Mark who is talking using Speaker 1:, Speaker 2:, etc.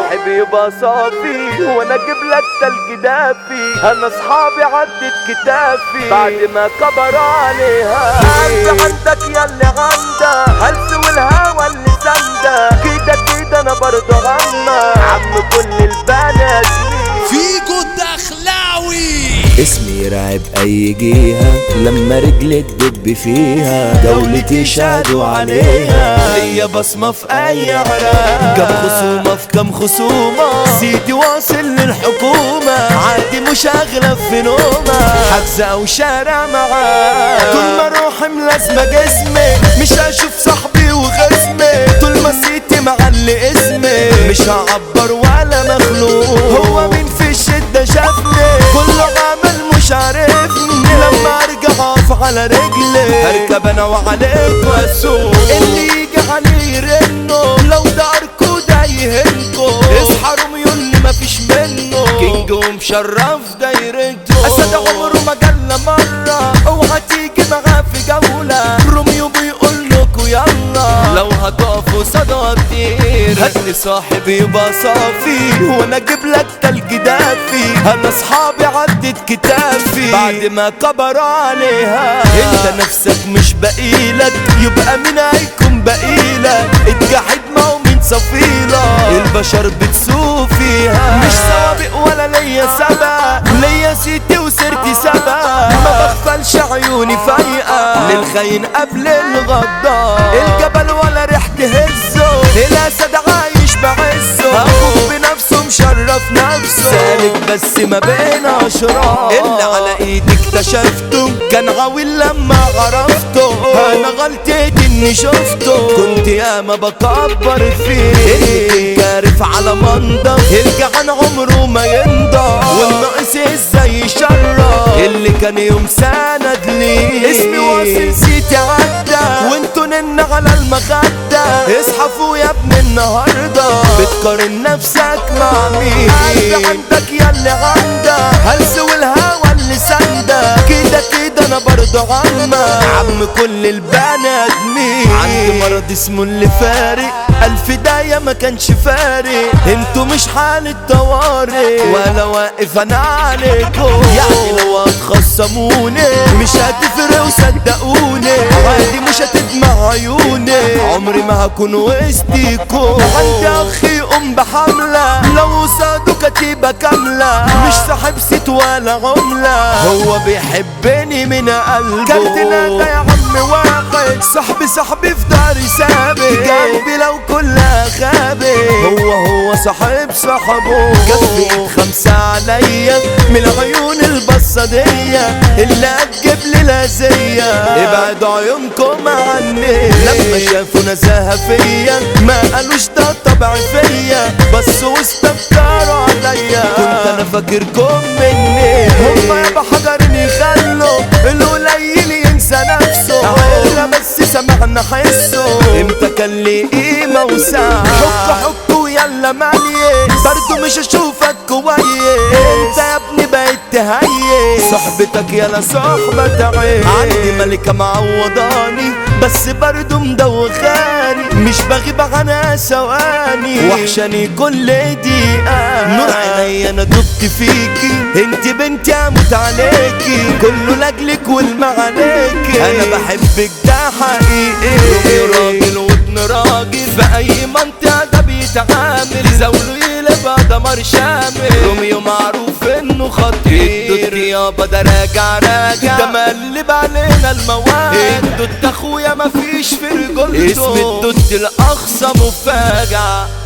Speaker 1: صاحب يبقى صافي وانا اجيب لك تلج دافي انا اصحابي عدت كتافي بعد ما كبر عليها قلب عندك ياللي عندك هلس والهوى اللي سندك كده كده انا برضه عمك عم كل البنات
Speaker 2: فيجو الدخلاوي
Speaker 3: اسمي يرعب اي جهة لما رجلي تدب فيها دولتي شهدوا عليها
Speaker 1: هي بصمة في أي عراق كم خصومة في كم خصومة سيدي واصل للحكومة عادي مش أغلب في نومة حجز أو شارع معاه طول ما روحي ملازمة جسمي مش هشوف صاحبي وخصمي طول ما سيتي معلي اسمي مش هعبر ولا مخلوق هو مين في الشدة شافني كله عامل مش عارفني لما ارجع اقف على رجلي هركب انا وعليك واسوق اللي يجي عليه يرنه لو داركو ده يهنكو اصحى روميو اللي مفيش منه كينج ومشرف دايرته اسد عمره ما جالنا مرة اوعى تيجي معاه في جولة روميو بيقول لكوا يلا لو هتقفوا صدى كتير هاتلي صاحب يبقى صافي وانا اجيب لك تلج دافي انا اصحابي عدت كتافي بعد ما كبر عليها انت نفسك مش بقيلك يبقى مين هيكون بقيلك الجحيد ما هو من صفيلة البشر بتسوق فيها مش سوابق ولا ليا سبق ليا سيتي وسيرتي سبق ما بغفلش عيوني فايقة للخاين قبل الغدار الجبل ولا ريحة هزه الاسد عايش بعزه اخوك بنفسه مشرف نفسه سالك بس ما بين اشرار اللي على ايدي اكتشفته كان عويل لما عرفته انا غلطتي اني شفته كنت ياما بكبر فيه اللي كان كارف على منضف الجعان عمره ما ينضف والناقص ازاي يشرف اللي كان يوم سند ليه اسمي واصل سيتي عدى وانتوا نن على المخدة اصحى فوق يا ابن النهاردة بتقارن نفسك مع مين قلبي عندك يا اللي عندك هلس والهوى اللي سندك كده كده انا برضه عمك عم كل البني ادمين عندي مرض اسمه اللي فارق الف داية ما كانش فارق انتوا مش حالة طوارئ ولا واقف انا عليكم يعني لو هتخصموني مش هتفرق وصدقوني عادي مش هتدمع عيوني عمري ما هكون وسطيكم عندي اخي يقوم بحملة لو صادوا كتيبة كاملة مش صاحب ست ولا عملة هو بيحبني من قلبه كارتنا ده يا عم واحد صاحبي صاحبي في داري ثابت قلبي لو كلها خابت هو هو صاحب صاحبه كفي خمسة عليا من العيون البصدية اللي هتجيب لي لازية ابعدوا عيونكم عني لما شافوا نزاهة فيا ما قالوش ده طبع فيا بس واستفكروا عليا كنت انا فاكركم مني هما يا بحجر يخلوا القليل ينسى نفسه الا بس سمعنا حسه امتى كان لي قيمة وساعة حك حك ويلا مالي برضو مش اشوفك كويس انت يا ابني بقيت تهيس صحبتك يلا صحبة عين عندي ملكة معوضاني بس برضو مدوخاني مش بغيب عنها ثواني وحشاني كل دقيقة نور عيني انا دبت فيكي انت بنتي اموت عليكي كله لاجلك والمعانيكي انا بحبك ده حقيقي رومي راجل وابن راجل في اي منطقة ده بيتعامل زاوله يقلب دمر شامل روميو معروف انه خطير الدود يابا ده راجع راجع ده مقلب علينا المواد الدود اخويا مفيش في رجولته اسم الدود الاقصى مفاجع